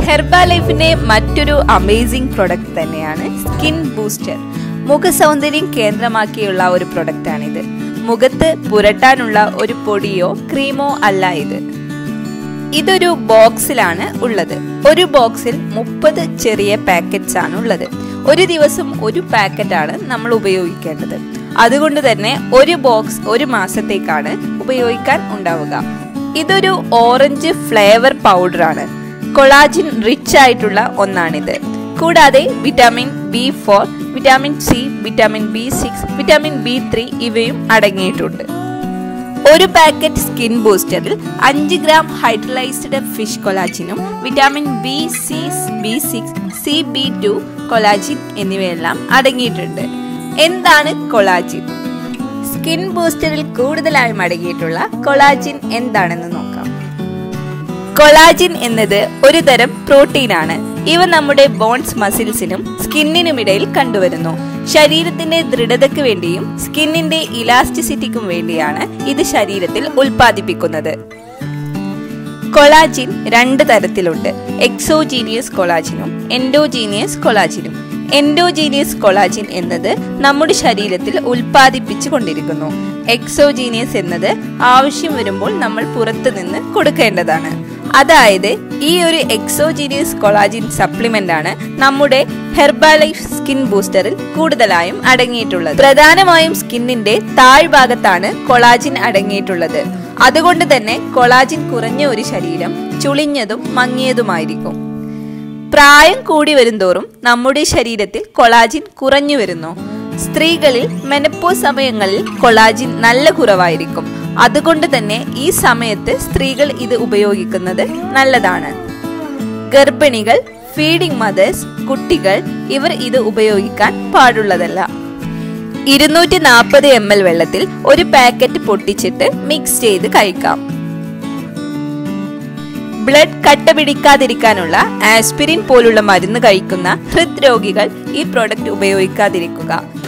ഹെർബാലൈഫിന്റെ മറ്റൊരു amazing product തന്നെയാണ് skin booster മുഖസൗന്ദര്യം കേന്ദ്രമാക്കിയുള്ള ഒരു പ്രൊഡക്റ്റാണിത് മുഖത്ത് പുരട്ടാനുള്ള ഒരു പൊടിയോ ക്രീമോ അല്ല ഇത് ഇതൊരു ബോക്സിലാണ് ഉള്ളത് ഒരു ബോക്സിൽ മുപ്പത് ചെറിയ പാക്കറ്റ്സ് ആണ് ഉള്ളത് ഒരു ദിവസം ഒരു പാക്കറ്റ് ആണ് നമ്മൾ ഉപയോഗിക്കേണ്ടത് അതുകൊണ്ട് തന്നെ ഒരു ബോക്സ് ഒരു മാസത്തേക്കാണ് ഉപയോഗിക്കാൻ ഉണ്ടാവുക ഇതൊരു ഓറഞ്ച് ഫ്ലേവർ പൗഡർ ആണ് കൊളാജിൻ റിച്ച് ആയിട്ടുള്ള ഒന്നാണിത് കൂടാതെ vitamin B four vitamin C vitamin B six vitamin B three ഇവയും അടങ്ങിയിട്ടുണ്ട് ഒരു പാക്കറ്റ് സ്കിൻ ബൂസ്റ്ററിൽ അഞ്ച് ഗ്രാം ഹൈഡ്രലൈസ്ഡ് ഫിഷ് കൊലാജിനും vitamin B C B six C B two collagen എന്നിവയെല്ലാം അടങ്ങിയിട്ടുണ്ട് എന്താണ് കൊളാജിൻ സ്കിൻ ബൂസ്റ്ററിൽ കൂടുതലായും അടങ്ങിയിട്ടുള്ള കൊളാജിൻ എന്താണെന്ന് നോക്കാം കൊളാജിൻ എന്നത് ഒരു തരം പ്രോട്ടീനാണ് ഇവ നമ്മുടെ ബോൺസ് മസിൽസിനും സ്കിന്നിനുമിടയിൽ കണ്ടുവരുന്നു ശരീരത്തിന്റെ ദൃഢതയ്ക്ക് വേണ്ടിയും സ്കിന്നിന്റെ ഇലാസ്റ്റിസിറ്റിക്കും വേണ്ടിയാണ് ഇത് ശരീരത്തിൽ ഉൽപ്പാദിപ്പിക്കുന്നത് കൊളാജിൻ രണ്ട് തരത്തിലുണ്ട് എക്സോജീനിയസ് കൊളാജിനും എൻഡോജീനിയസ് കൊളാജിനും എൻഡോജീനിയസ് കൊളാജിൻ എന്നത് നമ്മുടെ ശരീരത്തിൽ ഉൽപ്പാദിപ്പിച്ചു കൊണ്ടിരിക്കുന്നു എക്സോജീനിയസ് എന്നത് ആവശ്യം വരുമ്പോൾ നമ്മൾ പുറത്തു നിന്ന് കൊടുക്കേണ്ടതാണ് അതായത് ഈ ഒരു എക്സോജീനിയസ് കൊളാജിൻ സപ്ലിമെന്റ് ആണ് നമ്മുടെ ഹെർബാലൈഫ് സ്കിൻ ബൂസ്റ്ററിൽ കൂടുതലായും അടങ്ങിയിട്ടുള്ളത് പ്രധാനമായും സ്കിന്നിന്റെ താഴ്ഭാഗത്താണ് കൊളാജിൻ അടങ്ങിയിട്ടുള്ളത് അതുകൊണ്ട് തന്നെ കൊളാജിൻ കുറഞ്ഞ ഒരു ശരീരം ചുളിഞ്ഞതും മങ്ങിയതുമായിരിക്കും പ്രായം കൂടി വരുന്തോറും നമ്മുടെ ശരീരത്തിൽ കൊളാജിൻ കുറഞ്ഞു വരുന്നു സ്ത്രീകളിൽ മെനപ്പോ സമയങ്ങളിൽ കൊളാജിൻ നല്ല കുറവായിരിക്കും അതുകൊണ്ട് തന്നെ ഈ സമയത്ത് സ്ത്രീകൾ ഇത് ഉപയോഗിക്കുന്നത് നല്ലതാണ് ഗർഭിണികൾ ഫീഡിംഗ് മദേഴ്സ് കുട്ടികൾ ഇവർ ഇത് ഉപയോഗിക്കാൻ പാടുള്ളതല്ല ഇരുന്നൂറ്റി നാൽപ്പത് എം എൽ വെള്ളത്തിൽ ഒരു പാക്കറ്റ് പൊട്ടിച്ചിട്ട് മിക്സ് ചെയ്ത് കഴിക്കാം ബ്ലഡ് കട്ട പിടിക്കാതിരിക്കാനുള്ള ആസ്പിരിൻ പോലുള്ള മരുന്ന് കഴിക്കുന്ന ഹൃദ്രോഗികൾ ഈ പ്രോഡക്റ്റ് ഉപയോഗിക്കാതിരിക്കുക